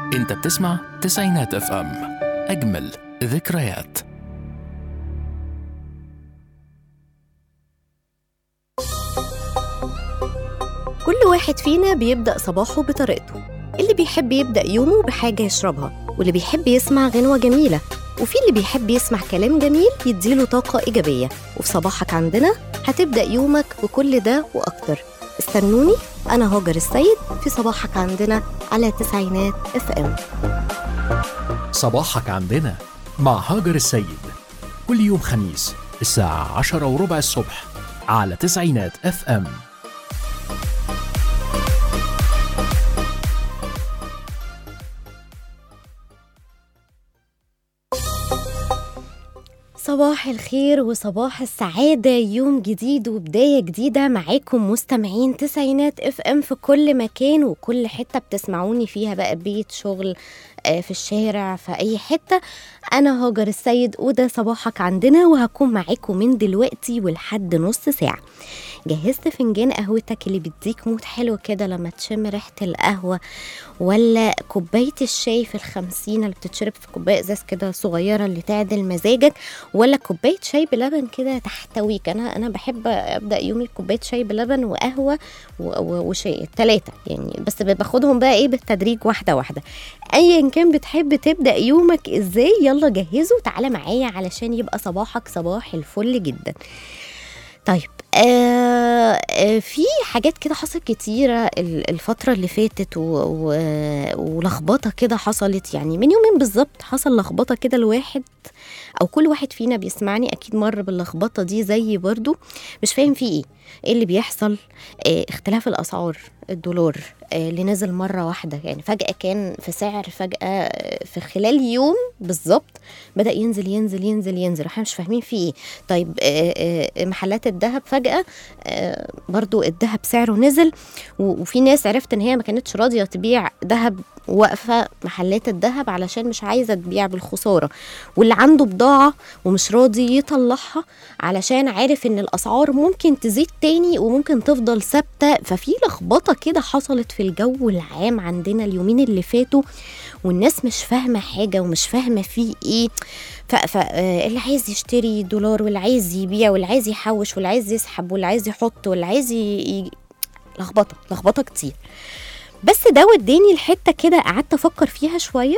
انت بتسمع تسعينات اف ام اجمل ذكريات كل واحد فينا بيبدأ صباحه بطريقته اللي بيحب يبدأ يومه بحاجة يشربها واللي بيحب يسمع غنوة جميلة وفي اللي بيحب يسمع كلام جميل يديله طاقة إيجابية وفي صباحك عندنا هتبدأ يومك بكل ده وأكتر استنوني أنا هاجر السيد في صباحك عندنا على تسعينات اف ام صباحك عندنا مع هاجر السيد كل يوم خميس الساعة عشرة وربع الصبح على تسعينات اف ام صباح الخير وصباح السعادة يوم جديد وبداية جديدة معاكم مستمعين تسعينات اف ام في كل مكان وكل حتة بتسمعوني فيها بقى بيت شغل آه، في الشارع في أي حتة أنا هاجر السيد وده صباحك عندنا وهكون معاكم من دلوقتي ولحد نص ساعة جهزت فنجان قهوتك اللي بيديك مود حلو كده لما تشم ريحة القهوة ولا كوباية الشاي في الخمسين اللي بتتشرب في كوباية ازاز كده صغيرة اللي تعدل مزاجك ولا كوباية شاي بلبن كده تحتويك أنا أنا بحب أبدأ يومي بكوباية شاي بلبن وقهوة و- و- وشاي التلاتة يعني بس باخدهم بقى إيه بالتدريج واحدة واحدة أيا كان بتحب تبدأ يومك إزاي يلا جهزه تعالى معايا علشان يبقى صباحك صباح الفل جدا طيب آه آه في حاجات كده حصلت كتيرة ال- الفترة اللي فاتت و- و- ولخبطة كده حصلت يعني من يومين بالظبط حصل لخبطة كده الواحد أو كل واحد فينا بيسمعني أكيد مر باللخبطة دي زيي برضو مش فاهم فيه إيه إيه اللي بيحصل آه اختلاف الأسعار الدولار آه اللي نزل مرة واحدة يعني فجأة كان في سعر فجأة آه، في خلال يوم بالظبط بدأ ينزل ينزل ينزل ينزل احنا مش فاهمين فيه ايه طيب آه، آه، محلات الذهب فجأة آه، برضو الذهب سعره نزل و- وفي ناس عرفت ان هي ما كانتش راضية تبيع ذهب واقفة محلات الذهب علشان مش عايزة تبيع بالخسارة واللي عنده بضاعة ومش راضي يطلعها علشان عارف ان الاسعار ممكن تزيد تاني وممكن تفضل ثابتة ففي لخبطة كده حصلت في الجو العام عندنا اليومين اللي فاتوا والناس مش فاهمة حاجة ومش فاهمة فيه ايه فاللي عايز يشتري دولار واللي عايز يبيع واللي عايز يحوش واللي عايز يسحب واللي عايز يحط واللي عايز ي... ي... لخبطة لخبطة كتير بس ده وداني الحتة كده قعدت أفكر فيها شوية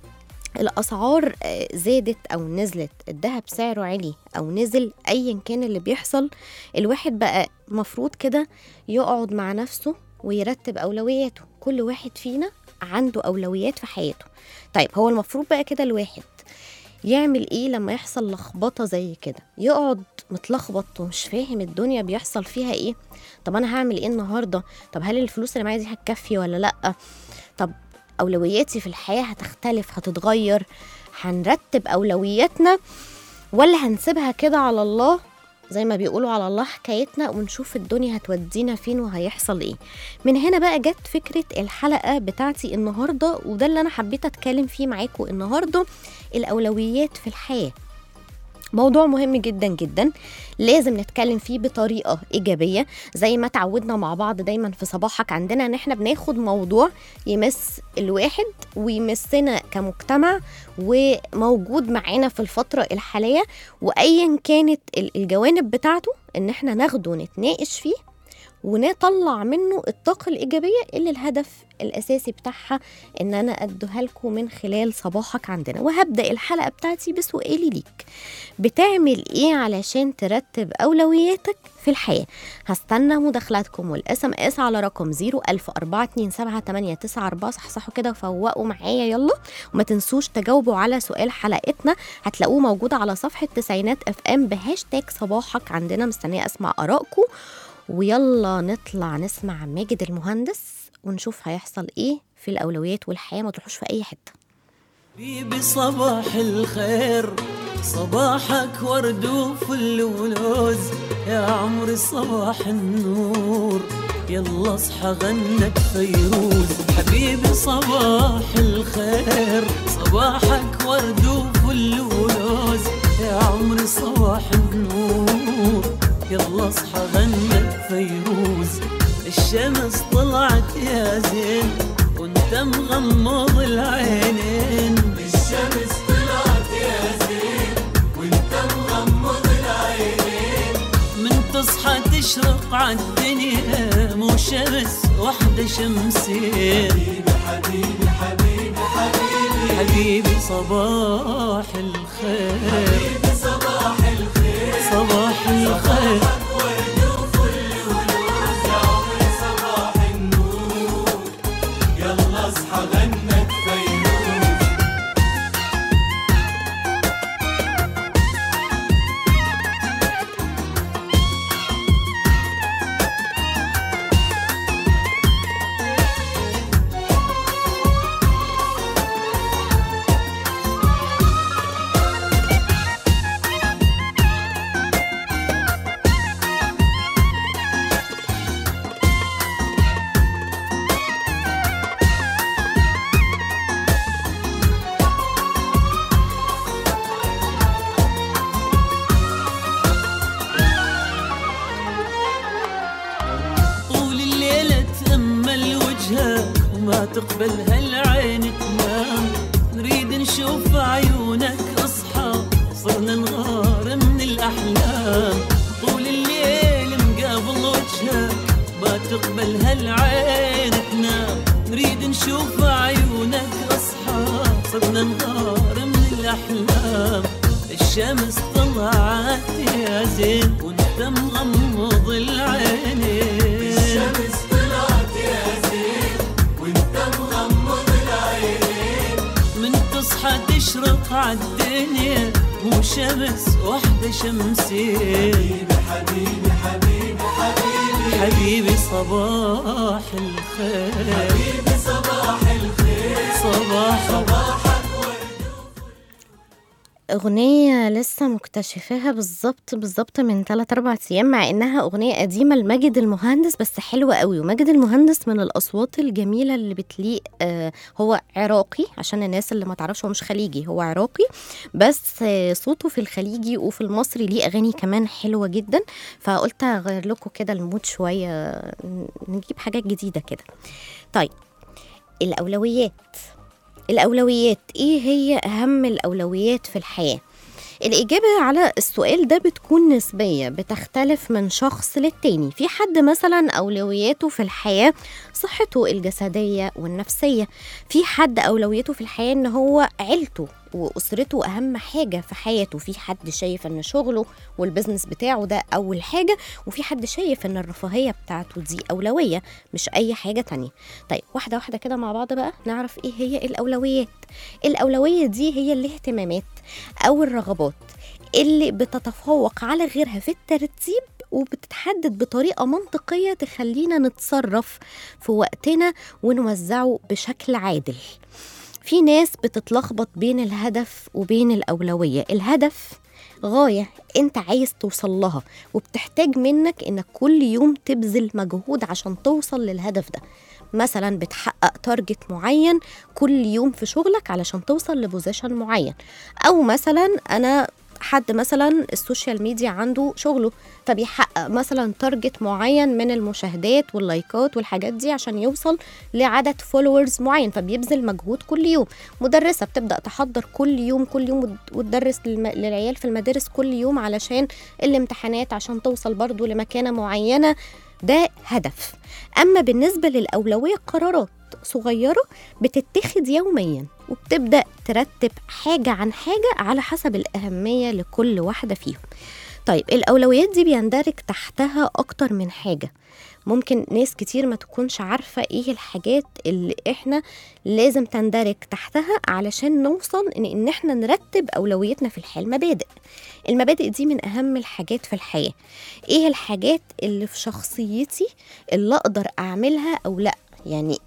الأسعار آه، زادت أو نزلت الذهب سعره عالي أو نزل أيا كان اللي بيحصل الواحد بقى مفروض كده يقعد مع نفسه ويرتب أولوياته كل واحد فينا عنده أولويات في حياته طيب هو المفروض بقى كده الواحد يعمل ايه لما يحصل لخبطه زي كده يقعد متلخبط ومش فاهم الدنيا بيحصل فيها ايه طب انا هعمل ايه النهارده طب هل الفلوس اللي معايا دي هتكفي ولا لا طب اولوياتي في الحياه هتختلف هتتغير هنرتب اولوياتنا ولا هنسيبها كده على الله زي ما بيقولوا على الله حكايتنا ونشوف الدنيا هتودينا فين وهيحصل ايه من هنا بقى جت فكرة الحلقة بتاعتي النهاردة وده اللي أنا حبيت أتكلم فيه معاكم النهاردة الأولويات في الحياة موضوع مهم جدا جدا لازم نتكلم فيه بطريقة إيجابية زي ما تعودنا مع بعض دايما في صباحك عندنا إن إحنا بناخد موضوع يمس الواحد ويمسنا كمجتمع وموجود معانا في الفترة الحالية وأيا كانت ال- الجوانب بتاعته إن إحنا ناخده ونتناقش فيه ونطلع منه الطاقة الإيجابية اللي الهدف الأساسي بتاعها إن أنا أديها لكم من خلال صباحك عندنا وهبدأ الحلقة بتاعتي بسؤالي ليك بتعمل إيه علشان ترتب أولوياتك في الحياة هستنى مداخلاتكم والاس ام اس على رقم 010427894 صحصحوا كده وفوقوا معايا يلا وما تنسوش تجاوبوا على سؤال حلقتنا هتلاقوه موجود على صفحة تسعينات اف ام بهاشتاج صباحك عندنا مستنية اسمع آرائكم ويلا نطلع نسمع ماجد المهندس ونشوف هيحصل ايه في الاولويات والحياه ما تروحوش في اي حته حبيبي صباح الخير صباحك ورد وفل ولوز يا عمري صباح النور يلا اصحى غنك فيروز حبيبي صباح الخير صباحك ورد وفل ولوز يا عمري صباح النور يلا اصحى غنك فيروز الشمس طلعت يا زين وانت وانت مغمض العينين الشمس طلعت يا زين وانت مغمض العينين من تصحى تشرق عالدنيا مو شمس وحدة شمسين حبيبي حبيبي حبيبي حبيبي صباح الخير حبيبي صباح الخير صباح الخير ورد وفل ولوز يا عمري صباح النور يلا اصحى غنت فيروز طول الليلة تأمل وجهك وما تقبل هالعين تنام نريد نشوف عيونك اصحى صرنا نغار من الأحلام طول الليل مقابل وجهك ما تقبل هالعين تنام نريد نشوف عيونك اصحى صرنا نغار من الأحلام الشمس طلعت يا زين وانت مغمض العينين الشمس طلعت يا زين وانت مغمض العينين من تصحى تشرق عالدنيا مو شمس وحدة شمسين حبيبي حبيبي حبيبي حبيبي صباح الخير حبيبي صباح الخير صباح صباحك ورد أغنية لسه مكتشفاها بالظبط بالظبط من 3 4 أيام مع إنها أغنية قديمة لماجد المهندس بس حلوة قوي وماجد المهندس من الأصوات الجميلة اللي بتليق آه هو عراقي عشان الناس اللي ما تعرفش هو مش خليجي هو عراقي بس آه صوته في الخليجي وفي المصري ليه أغاني كمان حلوة جدا فقلت أغير لكم كده المود شوية نجيب حاجات جديدة كده طيب الأولويات الأولويات إيه هي أهم الأولويات في الحياة؟ الإجابة على السؤال ده بتكون نسبية بتختلف من شخص للتاني في حد مثلا أولوياته في الحياة صحته الجسدية والنفسية في حد أولويته في الحياة إن هو عيلته وأسرته أهم حاجة في حياته في حد شايف إن شغله والبزنس بتاعه ده أول حاجة وفي حد شايف إن الرفاهية بتاعته دي أولوية مش أي حاجة تانية طيب واحدة واحدة كده مع بعض بقى نعرف إيه هي الأولويات الأولوية دي هي الاهتمامات أو الرغبات اللي بتتفوق على غيرها في الترتيب وبتتحدد بطريقة منطقية تخلينا نتصرف في وقتنا ونوزعه بشكل عادل في ناس بتتلخبط بين الهدف وبين الأولوية الهدف غاية انت عايز توصل لها وبتحتاج منك انك كل يوم تبذل مجهود عشان توصل للهدف ده مثلا بتحقق تارجت معين كل يوم في شغلك علشان توصل لبوزيشن معين او مثلا انا حد مثلا السوشيال ميديا عنده شغله فبيحقق مثلا تارجت معين من المشاهدات واللايكات والحاجات دي عشان يوصل لعدد فولورز معين فبيبذل مجهود كل يوم مدرسة بتبدأ تحضر كل يوم كل يوم وت- وتدرس للم- للعيال في المدارس كل يوم علشان الامتحانات عشان توصل برضو لمكانة معينة ده هدف أما بالنسبة للأولوية قرارات صغيرة بتتخذ يوميا وبتبدأ ترتب حاجة عن حاجة على حسب الأهمية لكل واحدة فيهم طيب الأولويات دي بيندرج تحتها أكتر من حاجة ممكن ناس كتير ما تكونش عارفة ايه الحاجات اللي احنا لازم تندرج تحتها علشان نوصل ان, إن احنا نرتب أولويتنا في الحياة المبادئ المبادئ دي من أهم الحاجات في الحياة ايه الحاجات اللي في شخصيتي اللي أقدر أعملها أو لأ يعني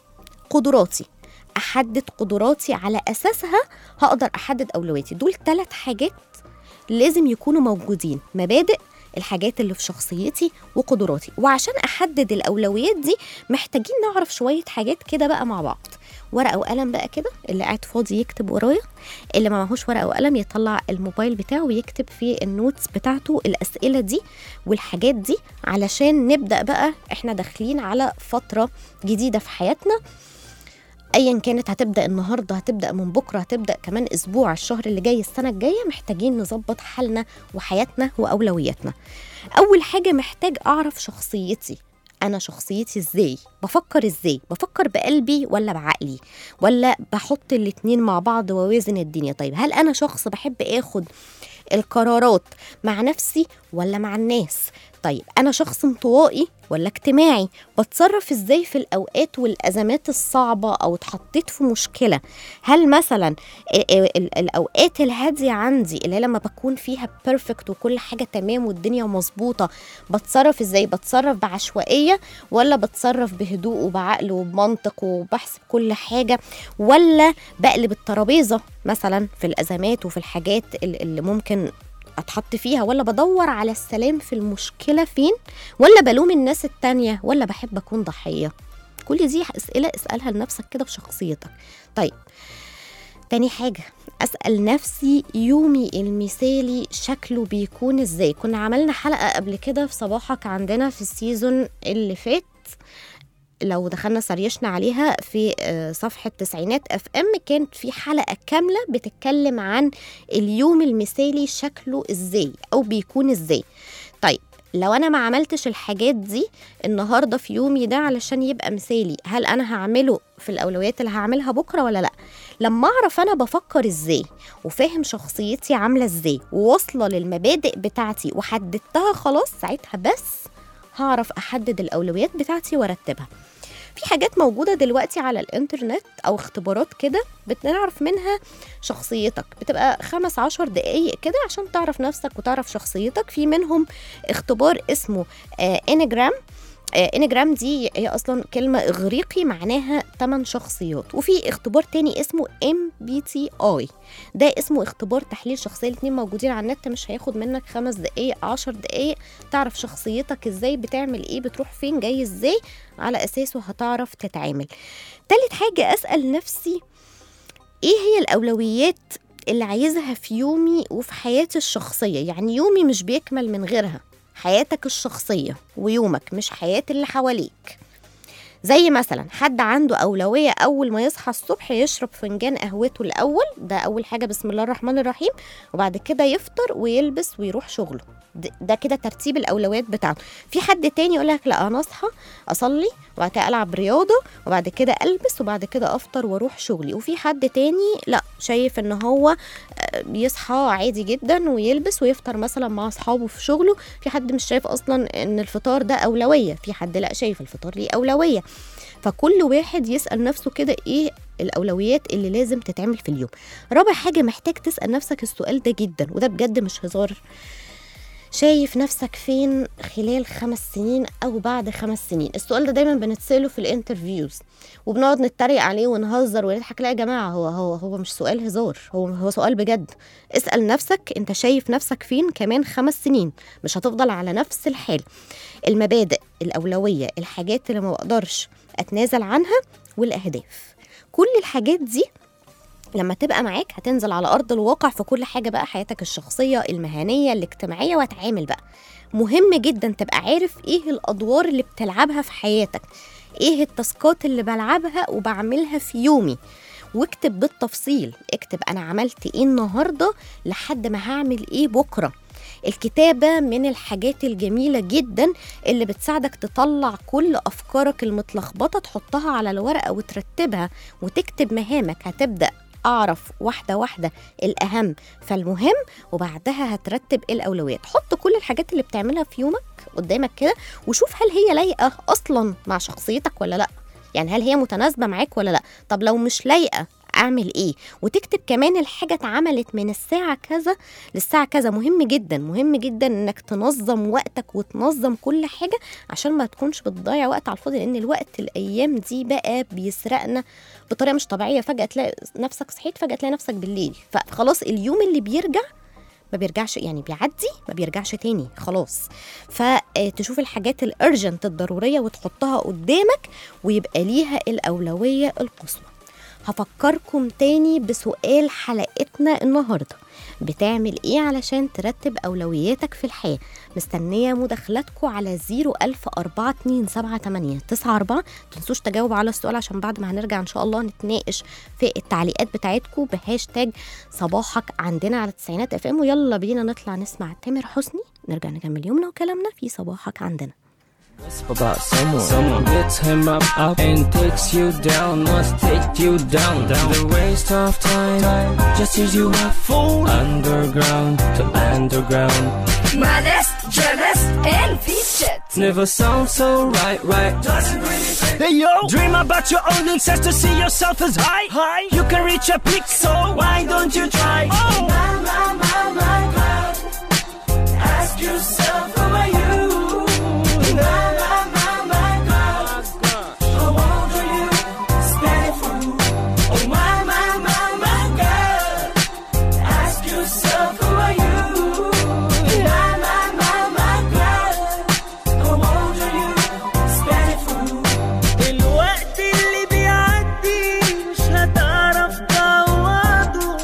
قدراتي احدد قدراتي على اساسها هقدر احدد اولوياتي دول ثلاث حاجات لازم يكونوا موجودين مبادئ الحاجات اللي في شخصيتي وقدراتي وعشان احدد الاولويات دي محتاجين نعرف شويه حاجات كده بقى مع بعض ورقه وقلم بقى كده اللي قاعد فاضي يكتب ورايا اللي ما معهوش ورقه وقلم يطلع الموبايل بتاعه ويكتب في النوتس بتاعته الاسئله دي والحاجات دي علشان نبدا بقى احنا داخلين على فتره جديده في حياتنا ايا كانت هتبدا النهارده هتبدا من بكره هتبدا كمان اسبوع الشهر اللي جاي السنه الجايه محتاجين نظبط حالنا وحياتنا واولوياتنا اول حاجه محتاج اعرف شخصيتي انا شخصيتي ازاي بفكر ازاي بفكر بقلبي ولا بعقلي ولا بحط الاتنين مع بعض ووازن الدنيا طيب هل انا شخص بحب اخد القرارات مع نفسي ولا مع الناس طيب انا شخص انطوائي ولا اجتماعي بتصرف ازاي في الاوقات والازمات الصعبه او اتحطيت في مشكله هل مثلا ال- ال- الاوقات الهاديه عندي اللي هي لما بكون فيها بيرفكت وكل حاجه تمام والدنيا مظبوطه بتصرف ازاي بتصرف بعشوائيه ولا بتصرف بهدوء وبعقل وبمنطق وبحسب كل حاجه ولا بقلب الترابيزه مثلا في الازمات وفي الحاجات ال- اللي ممكن اتحط فيها ولا بدور على السلام في المشكله فين ولا بلوم الناس التانية ولا بحب اكون ضحيه كل دي اسئله اسالها لنفسك كده في شخصيتك طيب تاني حاجة أسأل نفسي يومي المثالي شكله بيكون ازاي كنا عملنا حلقة قبل كده في صباحك عندنا في السيزون اللي فات لو دخلنا سريشنا عليها في آه، صفحة تسعينات اف ام كانت في حلقة كاملة بتتكلم عن اليوم المثالي شكله ازاي او بيكون ازاي طيب لو انا ما عملتش الحاجات دي النهارده في يومي ده علشان يبقى مثالي هل انا هعمله في الاولويات اللي هعملها بكره ولا لا لما اعرف انا بفكر ازاي وفاهم شخصيتي عامله ازاي وواصله للمبادئ بتاعتي وحددتها خلاص ساعتها بس هعرف احدد الاولويات بتاعتي وارتبها في حاجات موجودة دلوقتي على الانترنت أو اختبارات كده بنعرف منها شخصيتك بتبقى خمس عشر دقايق كده عشان تعرف نفسك وتعرف شخصيتك في منهم اختبار اسمه انجرام انجرام دي هي اصلا كلمه اغريقي معناها 8 شخصيات وفي اختبار تاني اسمه ام بي تي اي ده اسمه اختبار تحليل شخصيه الاثنين موجودين على النت مش هياخد منك خمس دقايق عشر دقايق تعرف شخصيتك ازاي بتعمل ايه بتروح فين جاي ازاي على اساسه هتعرف تتعامل تالت حاجه اسال نفسي ايه هي الاولويات اللي عايزها في يومي وفي حياتي الشخصيه يعني يومي مش بيكمل من غيرها حياتك الشخصيه ويومك مش حياه اللي حواليك زي مثلا حد عنده أولوية أول ما يصحى الصبح يشرب فنجان قهوته الأول ده أول حاجة بسم الله الرحمن الرحيم وبعد كده يفطر ويلبس ويروح شغله ده- ده كده ترتيب الأولويات بتاعته في حد تاني يقول لك لا أنا أصحى أصلي وبعد كده ألعب رياضة وبعد كده ألبس وبعد كده أفطر وأروح شغلي وفي حد تاني لا شايف إن هو آه، بيصحى عادي جدا ويلبس ويفطر مثلا مع أصحابه في شغله في حد مش شايف أصلا إن الفطار ده أولوية في حد لا شايف الفطار ليه أولوية فكل واحد يسأل نفسه كده ايه الأولويات اللي لازم تتعمل في اليوم رابع حاجة محتاج تسأل نفسك السؤال ده جدا وده بجد مش هزار شايف نفسك فين خلال خمس سنين أو بعد خمس سنين السؤال ده دايما بنتسأله في الانترفيوز وبنقعد نتريق عليه ونهزر ونضحك لا يا جماعة هو هو هو مش سؤال هزار هو هو سؤال بجد اسأل نفسك انت شايف نفسك فين كمان خمس سنين مش هتفضل على نفس الحال المبادئ الأولوية الحاجات اللي ما بقدرش أتنازل عنها والأهداف كل الحاجات دي لما تبقى معاك هتنزل على أرض الواقع في كل حاجة بقى حياتك الشخصية المهنية الاجتماعية وهتعامل بقى مهم جدا تبقى عارف ايه الأدوار اللي بتلعبها في حياتك ايه التاسكات اللي بلعبها وبعملها في يومي واكتب بالتفصيل اكتب انا عملت ايه النهارده لحد ما هعمل ايه بكره الكتابة من الحاجات الجميلة جدا اللي بتساعدك تطلع كل أفكارك المتلخبطة تحطها على الورقة وترتبها وتكتب مهامك هتبدأ أعرف واحدة واحدة الأهم فالمهم وبعدها هترتب الأولويات حط كل الحاجات اللي بتعملها في يومك قدامك كده وشوف هل هي لايقة أصلا مع شخصيتك ولا لأ يعني هل هي متناسبة معاك ولا لأ طب لو مش لايقة اعمل ايه وتكتب كمان الحاجه اتعملت من الساعه كذا للساعه كذا مهم جدا مهم جدا انك تنظم وقتك وتنظم كل حاجه عشان ما تكونش بتضيع وقت على الفاضي لان الوقت الايام دي بقى بيسرقنا بطريقه مش طبيعيه فجاه تلاقي نفسك صحيت فجاه تلاقي نفسك بالليل فخلاص اليوم اللي بيرجع ما بيرجعش يعني بيعدي ما بيرجعش تاني خلاص فتشوف الحاجات الارجنت الضروريه وتحطها قدامك ويبقى ليها الاولويه القصوى هفكركم تاني بسؤال حلقتنا النهارده بتعمل ايه علشان ترتب اولوياتك في الحياه مستنيه مداخلاتكم على 010427894 تنسوش تجاوب على السؤال عشان بعد ما هنرجع ان شاء الله نتناقش في التعليقات بتاعتكم بهاشتاج صباحك عندنا على التسعينات اف ام ويلا بينا نطلع نسمع تامر حسني نرجع نكمل يومنا وكلامنا في صباحك عندنا about someone. Someone gets him up, up and takes you down, must take you down, down. The waste of time, just as you have full underground to underground. Males, jealous, and featured. Never sounds so right, right. Doesn't really fit. Hey yo, dream about your own success to see yourself as high, high. You can reach a peak, so why don't you try? Oh. My, my, my, my God. Ask yourself, who are you? My, my, my, my God. How old are you? Spanish fool. Oh my, my, my, my God. Ask yourself, who are you? My, my, my, my God. How old are you? Spanish fool. الوقت اللي بيعدي مش هتعرف تعوضه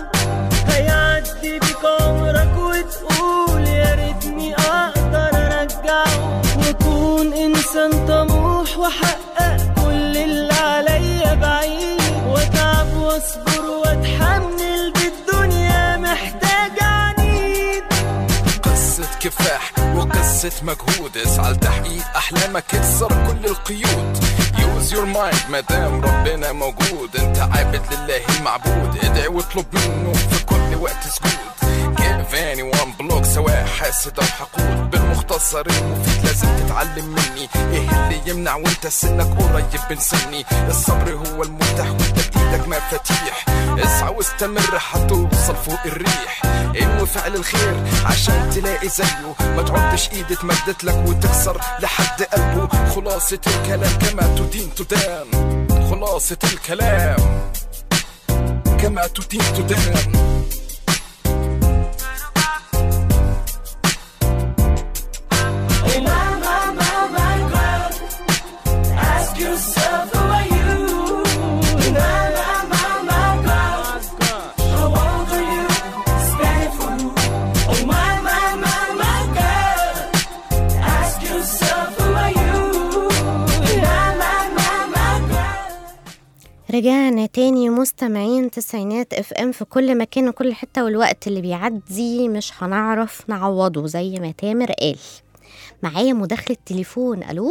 هيعدي بيك عمرك وتقول يا ريتني اقدر ارجعه واكون انسان طموح واحقق كل اللي عليا بعيد واتعب واصبر واتحمل بالدنيا محتاج عنيد قصة كفاح وقصة مجهود اسعى لتحقيق أحلامك اكسر كل القيود يوز يور مايند مادام ربنا موجود انت عابد لله المعبود ادعي واطلب منه في كل وقت سجود give anyone block سواء حاسد او حقود بالمختصر المفيد لازم تتعلم مني ايه اللي يمنع وانت سنك قريب من سني الصبر هو المفتاح وانت بايدك مفاتيح اسعى واستمر هتوصل فوق الريح انوي فعل الخير عشان تلاقي زيه ما تعدش ايد اتمدت لك وتكسر لحد قلبه خلاصة الكلام كما تدين تدان خلاصة الكلام كما تدين تدان Oh my, my, my, my God. Ask yourself, who are you? My, my, my, my God. How old are you? Spanish fool. Oh my, my, my, my God. Ask yourself, who are you? My, my, my, my God. رجعنا تاني مستمعين تسعينات اف ام في كل مكان وكل حتة والوقت اللي بيعدي مش هنعرف نعوضه زي ما تامر قال معايا مداخلة تليفون الو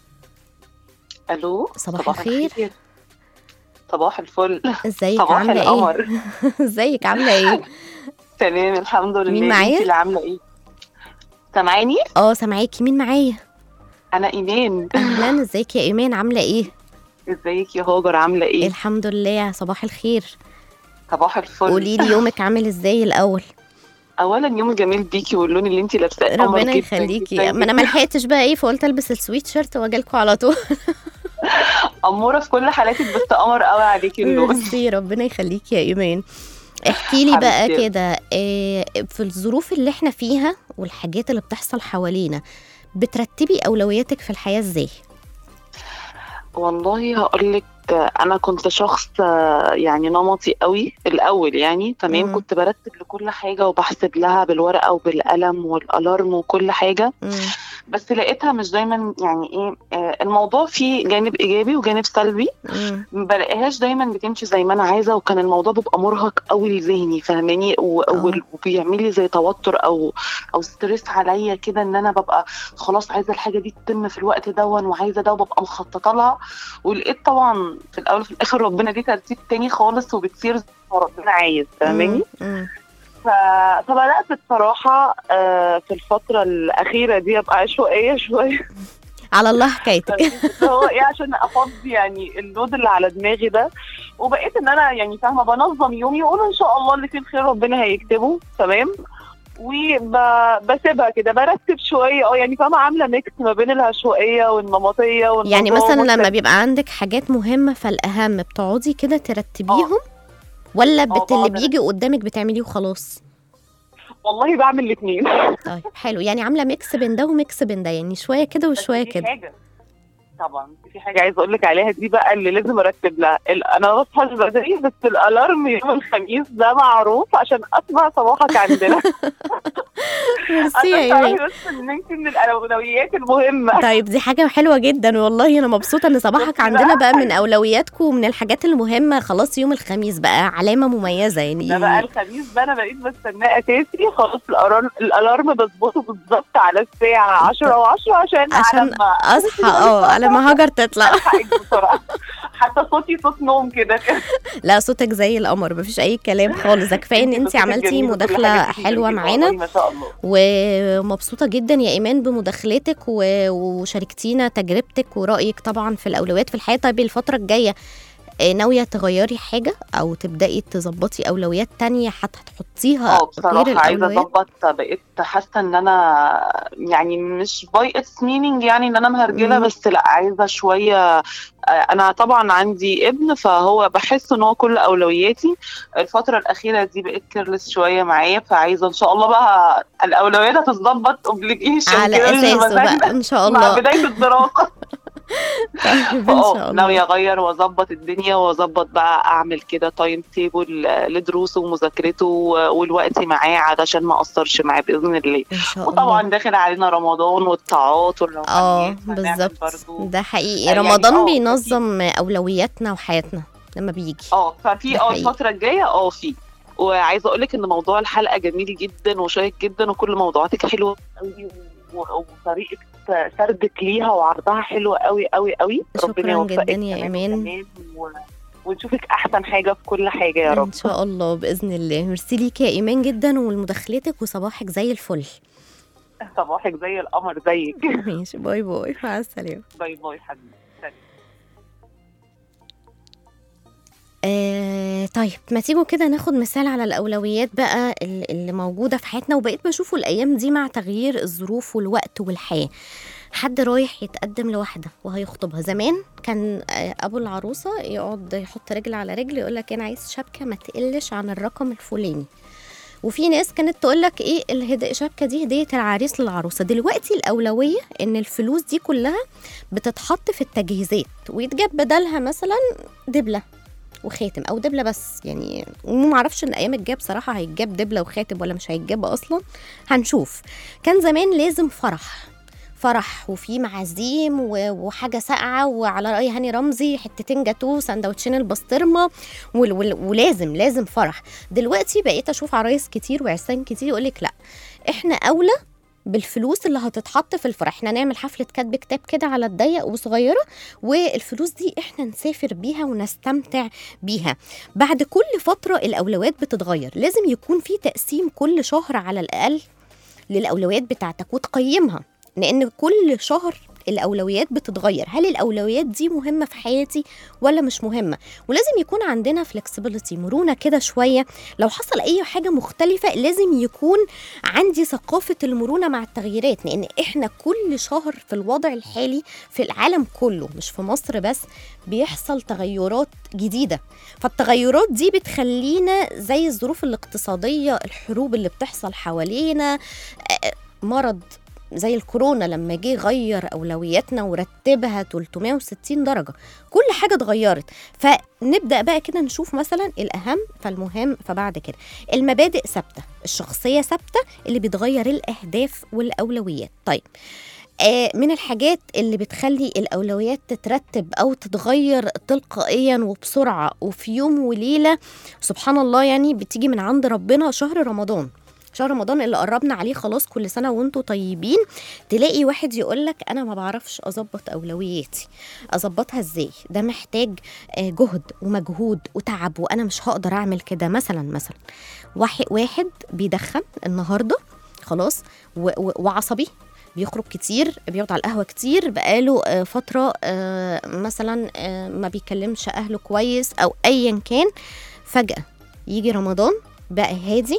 الو صباح الخير. صباح الفل ازيك صباح عاملة ايه القمر ازيك عاملة ايه تمام الحمد لله مين معايا؟ انتي اللي عامله ايه سامعاني اه سامعاكي مين معايا انا ايمان اهلا ازيك يا ايمان عاملة ايه ازيك يا هاجر عامله ايه الحمد لله صباح الخير صباح الفل قولي لي يومك عامل ازاي الاول اولا يوم جميل بيكي واللون اللي انتي لابساه قمر ربنا جداً يخليكي جداً ما انا ما لحقتش بقى ايه فقلت البس السويت شيرت واجي لكم على طول اموره في كل حالاتك بس قمر قوي عليكي اللون ميرسي ربنا يخليكي يا ايمان احكي لي بقى حبيبتي. كده إيه، في الظروف اللي احنا فيها والحاجات اللي بتحصل حوالينا بترتبي اولوياتك في الحياه ازاي والله هقول لك انا كنت شخص آه، يعني نمطي قوي الاول يعني تمام مم. كنت برتب لكل حاجه وبحسب لها بالورقه وبالقلم والالارم وكل حاجه مم. بس لقيتها مش دايما يعني ايه آه، الموضوع فيه جانب ايجابي وجانب سلبي مم. ما بلاقيهاش دايما بتمشي زي ما انا عايزه وكان الموضوع بيبقى مرهق قوي لذهني فاهماني و- آه. وال- وبيعمل لي زي توتر او او ستريس عليا كده ان انا ببقى خلاص عايزه الحاجه دي تتم في الوقت دون وعايزه ده وببقى مخططه لها ولقيت طبعا في الاول وفي الاخر ربنا دي ترتيب تاني خالص وبتصير زي ما ربنا عايز فاهماني مم. ف- فبدات بصراحه آه، في الفتره الاخيره دي ابقى عشوائيه شويه على الله حكايتك اللي هو ايه عشان افضي يعني اللود اللي على دماغي ده وبقيت ان انا يعني فاهمه بنظم يومي واقول ان شاء الله اللي فيه الخير ربنا هيكتبه تمام وبسيبها كده برتب شويه اه يعني فاهمه عامله ميكس ما بين العشوائيه والنمطيه والنظام يعني مثلا لما والترتيب. بيبقى عندك حاجات مهمه فالاهم بتقعدي كده ترتبيهم ولا بت اللي بقعد بيجي قدامك بتعمليه وخلاص والله بعمل الاثنين طيب حلو يعني عامله ميكس بين ده وميكس بين ده يعني شويه كده وشويه كده حاجه طبعا في حاجه عايزه اقول لك عليها دي بقى اللي لازم ارتب لها ال- انا بصحى بدري بس الالارم يوم الخميس ده معروف عشان اسمع صباحك عندنا ميرسي يا عشان ايمان تعرفي بس ان انت من الاولويات المهمه طيب دي حاجة حلوة جدا والله أنا مبسوطة إن صباحك شفتي عندنا بقى؟ بقى من أولوياتكم ومن الحاجات المهمة خلاص يوم الخميس بقى علامة مميزة يعني ده بقى الخميس بقى انا بقيت بستناه اساسي خلاص الالارم الالارم بظبطه بالظبط على الساعه 10 و10 عشان عشان على ما أصحى اه على ما هاجر تطلع ألحقك بسرعه حتى صوتي صوت نوم كده لا صوتك زي القمر مفيش أي كلام خالص ده كفاية إن أنت صوتك عملتي جميل وكل مداخلة حاجة فيكي حلوة جميلة معانا والله ما شاء الله ومبسوطة جدا يا إيمان بمداخلتك و- وشاركتينا تجربتك ورأيك طبعا في الأولويات في الحياة طيب الفترة الجاية آه، ناوية تغيري حاجة أو تبدأي تظبطي أولويات تانية حتى تحطيها اه غير بصراحة عايزة الأولويات اظبط بقيت حاسة ان انا يعني مش باي اتس مينينج يعني ان انا مهرجلة مم. بس لا عايزة شوية آه، انا طبعا عندي ابن فهو بحس ان هو كل اولوياتي الفترة الاخيرة دي بقيت كيرلس شوية معايا فعايزة ان شاء الله بقى الاولويات هتتظبط اوبليجيشن على أساسه بقى إن شاء مع الله بداية الدراسة طيب إن شاء اه الله ناوية اغير واظبط الدنيا واظبط بقى اعمل كده تايم تيبل لدروسه ومذاكرته والوقت معاه علشان ما اقصرش معاه باذن الله إن شاء الله وطبعا داخل علينا رمضان والطاعات اه والروحانيات هنعمل بالظبط برضو ده حقيقي يعني رمضان اه بينظم أولوياتنا وحياتنا لما بيجي اه ففي ده اه حقيقي. الفترة الجاية اه في وعايزة اقول لك ان موضوع الحلقة جميل جدا وشيق جدا وكل موضوعاتك حلوة قوي و- وطريقة سردك ليها وعرضها حلوة قوي قوي قوي شكراً ربنا يوفقك جداً يا كمان إيمان. وكمان و... ونشوفك احسن حاجة في كل حاجة يا رب ان شاء الله باذن الله ميرسي ليكي يا ايمان جدا ولمداخلتك وصباحك زي الفل صباحك زي القمر زيك ماشي باي باي مع السلامه باي باي حبيبي سلام. آه طيب ما تيجوا كده ناخد مثال على الأولويات بقى ال- اللي موجودة في حياتنا وبقيت بشوفه الأيام دي مع تغيير الظروف والوقت والحياة حد رايح يتقدم لواحدة وهيخطبها زمان كان آه، أبو العروسة يقعد يحط رجل على رجل يقول لك أنا عايز شبكة ما تقلش عن الرقم الفلاني وفي ناس كانت تقول لك ايه الهد- الشبكه دي هديه العريس للعروسه دلوقتي الاولويه ان الفلوس دي كلها بتتحط في التجهيزات ويتجاب بدلها مثلا دبله وخاتم او دبله بس يعني وما اعرفش ان ايام الجاب صراحه هيتجاب دبله وخاتم ولا مش هيتجاب اصلا هنشوف كان زمان لازم فرح فرح وفي معازيم و- وحاجه ساقعه وعلى راي هاني رمزي حتتين جاتوه سندوتشين البسطرمه وال- وال- ولازم لازم فرح دلوقتي بقيت اشوف عرايس كتير وعرسان كتير يقول لك لا احنا اولى بالفلوس اللي هتتحط في الفرح احنا نعمل حفله كتب كتاب كده على الضيق وصغيره والفلوس دي احنا نسافر بيها ونستمتع بيها بعد كل فتره الاولويات بتتغير لازم يكون في تقسيم كل شهر على الاقل للاولويات بتاعتك وتقيمها لان كل شهر الاولويات بتتغير هل الاولويات دي مهمه في حياتي ولا مش مهمه ولازم يكون عندنا فلكسبيليتي مرونه كده شويه لو حصل اي حاجه مختلفه لازم يكون عندي ثقافه المرونه مع التغييرات لان احنا كل شهر في الوضع الحالي في العالم كله مش في مصر بس بيحصل تغيرات جديده فالتغيرات دي بتخلينا زي الظروف الاقتصاديه الحروب اللي بتحصل حوالينا آه، مرض زي الكورونا لما جه غير اولوياتنا ورتبها 360 درجه كل حاجه اتغيرت فنبدا بقى كده نشوف مثلا الاهم فالمهم فبعد كده المبادئ ثابته الشخصيه ثابته اللي بتغير الاهداف والاولويات طيب آه، من الحاجات اللي بتخلي الأولويات تترتب أو تتغير تلقائيا وبسرعة وفي يوم وليلة سبحان الله يعني بتيجي من عند ربنا شهر رمضان شهر رمضان اللي قربنا عليه خلاص كل سنة وانتوا طيبين تلاقي واحد يقولك أنا ما بعرفش أظبط أولوياتي أظبطها إزاي ده محتاج آه، جهد ومجهود وتعب وأنا مش هقدر أعمل كده مثلا مثلا واحد, واحد بيدخن النهاردة خلاص و- و- وعصبي بيخرج كتير بيقعد على القهوة كتير بقاله آه، فترة آه، مثلا آه، ما بيكلمش أهله كويس أو أيا كان فجأة يجي رمضان بقى هادي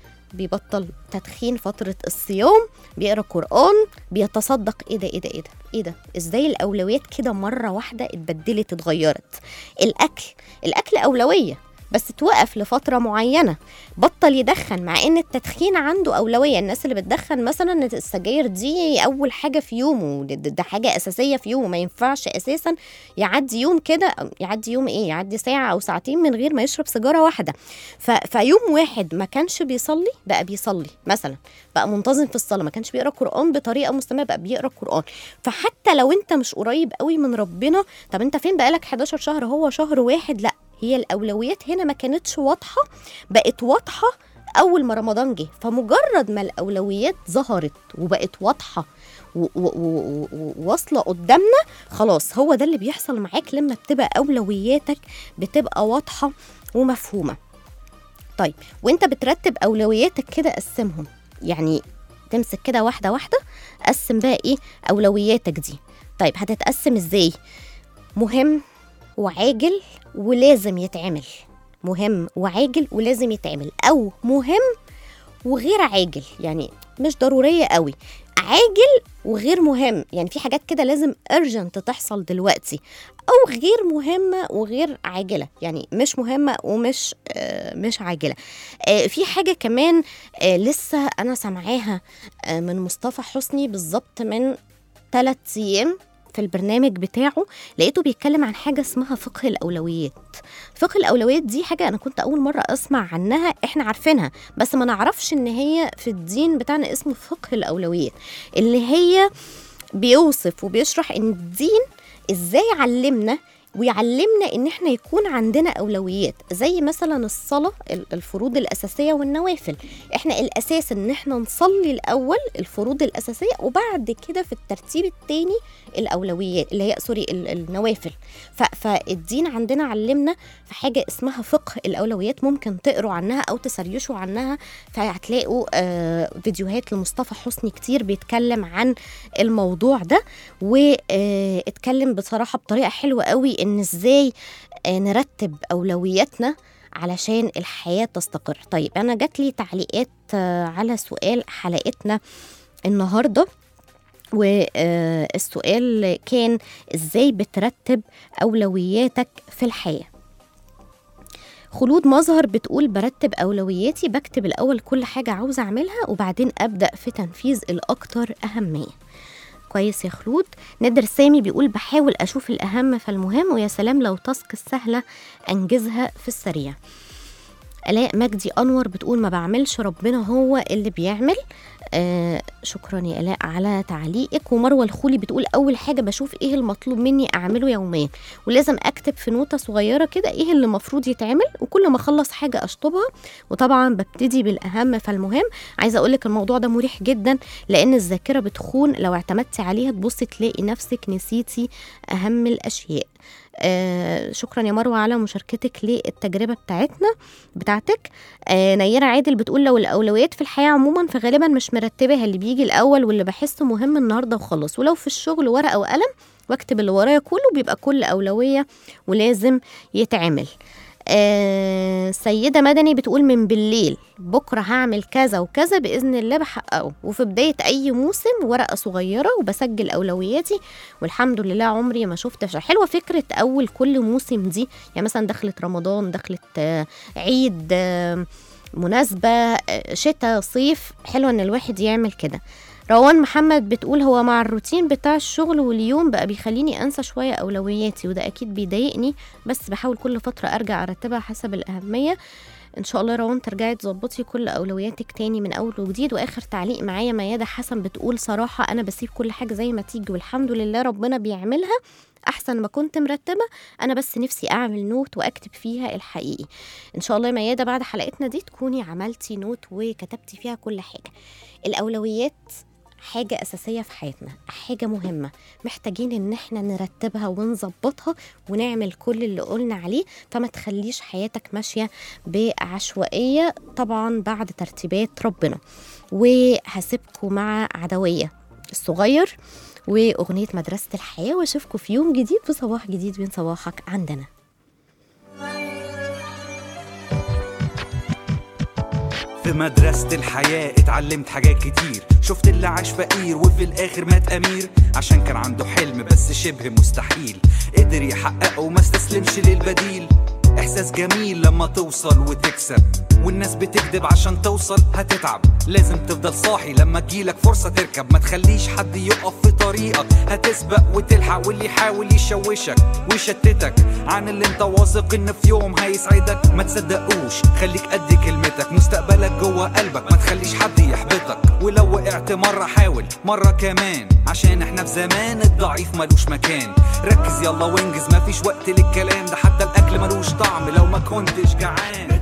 بيبطل تدخين فترة الصيام بيقرا قرآن بيتصدق ايه ده ايه ده ايه ده ايه ده ازاي الاولويات كده مرة واحدة اتبدلت اتغيرت الاكل الاكل اولوية بس توقف لفتره معينه بطل يدخن مع ان التدخين عنده اولويه الناس اللي بتدخن مثلا السجاير دي اول حاجه في يومه ده, ده حاجه اساسيه في يومه ما ينفعش اساسا يعدي يوم كده يعدي يوم ايه يعدي ساعه او ساعتين من غير ما يشرب سيجاره واحده ف... فيوم واحد ما كانش بيصلي بقى بيصلي مثلا بقى منتظم في الصلاه ما كانش بيقرا قران بطريقه مستمره بقى بيقرا قران فحتى لو انت مش قريب قوي من ربنا طب انت فين بقالك 11 شهر هو شهر واحد لا هي الاولويات هنا ما كانتش واضحه بقت واضحه اول ما رمضان جه فمجرد ما الاولويات ظهرت وبقت واضحه و- و- و- و- وواصله قدامنا خلاص هو ده اللي بيحصل معاك لما بتبقى اولوياتك بتبقى واضحه ومفهومه طيب وانت بترتب اولوياتك كده قسمهم يعني تمسك كده واحده واحده قسم بقى ايه اولوياتك دي طيب هتتقسم ازاي مهم وعاجل ولازم يتعمل مهم وعاجل ولازم يتعمل او مهم وغير عاجل يعني مش ضروريه قوي عاجل وغير مهم يعني في حاجات كده لازم urgent تحصل دلوقتي او غير مهمه وغير عاجله يعني مش مهمه ومش آه مش عاجله آه في حاجه كمان آه لسه انا سامعاها آه من مصطفى حسني بالظبط من ثلاث ايام في البرنامج بتاعه لقيته بيتكلم عن حاجه اسمها فقه الاولويات فقه الاولويات دي حاجه انا كنت اول مره اسمع عنها احنا عارفينها بس ما نعرفش ان هي في الدين بتاعنا اسمه فقه الاولويات اللي هي بيوصف وبيشرح ان الدين ازاي علمنا ويعلمنا ان احنا يكون عندنا اولويات زي مثلا الصلاه ال- الفروض الاساسيه والنوافل احنا الاساس ان احنا نصلي الاول الفروض الاساسيه وبعد كده في الترتيب التاني الاولويات اللي هي سوري ال- النوافل ف- فالدين عندنا علمنا في حاجه اسمها فقه الاولويات ممكن تقروا عنها او تسريشوا عنها فهتلاقوا آه فيديوهات لمصطفى حسني كتير بيتكلم عن الموضوع ده واتكلم بصراحه بطريقه حلوه قوي ان ازاي آه، نرتب اولوياتنا علشان الحياه تستقر طيب انا جات لي تعليقات آه، على سؤال حلقتنا النهارده والسؤال كان ازاي بترتب اولوياتك في الحياه خلود مظهر بتقول برتب اولوياتي بكتب الاول كل حاجه عاوزه اعملها وبعدين ابدا في تنفيذ الاكثر اهميه كويس يا خلود نادر سامي بيقول بحاول اشوف الاهم فالمهم ويا سلام لو تاسك السهله انجزها في السريع الاء مجدي انور بتقول ما بعملش ربنا هو اللي بيعمل آه شكرا يا الاء على تعليقك ومروه الخولي بتقول اول حاجه بشوف ايه المطلوب مني اعمله يوميا ولازم اكتب في نوته صغيره كده ايه اللي المفروض يتعمل وكل ما اخلص حاجه اشطبها وطبعا ببتدي بالاهم فالمهم عايزه اقول لك الموضوع ده مريح جدا لان الذاكره بتخون لو اعتمدتي عليها تبصي تلاقي نفسك نسيتي اهم الاشياء آه شكرا يا مروه على مشاركتك للتجربه بتاعتنا بتاعتك آه نيره عادل بتقول لو الاولويات في الحياه عموما فغالبا مش مرتبه اللي بيجي الاول واللي بحسه مهم النهارده وخلاص ولو في الشغل ورقه وقلم واكتب اللي ورايا كله بيبقى كل اولويه ولازم يتعمل آه سيدة مدني بتقول من بالليل بكرة هعمل كذا وكذا بإذن الله بحققه وفي بداية أي موسم ورقة صغيرة وبسجل أولوياتي والحمد لله عمري ما شفت فشل. حلوة فكرة أول كل موسم دي يعني مثلا دخلت رمضان دخلت آه عيد آه مناسبة آه شتاء صيف حلوة إن الواحد يعمل كده روان محمد بتقول هو مع الروتين بتاع الشغل واليوم بقى بيخليني انسى شويه اولوياتي وده اكيد بيضايقني بس بحاول كل فتره ارجع ارتبها حسب الاهميه ان شاء الله يا روان ترجعي تظبطي كل اولوياتك تاني من اول وجديد واخر تعليق معايا ميادة حسن بتقول صراحه انا بسيب كل حاجه زي ما تيجي والحمد لله ربنا بيعملها احسن ما كنت مرتبه انا بس نفسي اعمل نوت واكتب فيها الحقيقي ان شاء الله يا ميادة بعد حلقتنا دي تكوني عملتي نوت وكتبتي فيها كل حاجه الاولويات حاجة أساسية في حياتنا حاجة مهمة محتاجين إن احنا نرتبها ونظبطها ونعمل كل اللي قلنا عليه فما تخليش حياتك ماشية بعشوائية طبعا بعد ترتيبات ربنا وهسيبكم مع عدوية الصغير وأغنية مدرسة الحياة وأشوفكم في يوم جديد وصباح جديد من صباحك عندنا في مدرسة الحياة اتعلمت حاجات كتير شفت اللي عاش فقير وفي الآخر مات أمير عشان كان عنده حلم بس شبه مستحيل قدر يحققه وما استسلمش للبديل احساس جميل لما توصل وتكسب والناس بتكذب عشان توصل هتتعب لازم تفضل صاحي لما تجيلك فرصة تركب ما تخليش حد يقف في طريقك هتسبق وتلحق واللي يحاول يشوشك ويشتتك عن اللي انت واثق ان في يوم هيسعدك ما تصدقوش خليك قد كلمتك مستقبلك جوه قلبك ما تخليش حد يحبطك ولو وقعت مرة حاول مرة كمان عشان احنا في زمان الضعيف ملوش مكان ركز يلا وانجز مفيش وقت للكلام ده حتى الاكل ملوش طعم لو ما كنتش جعان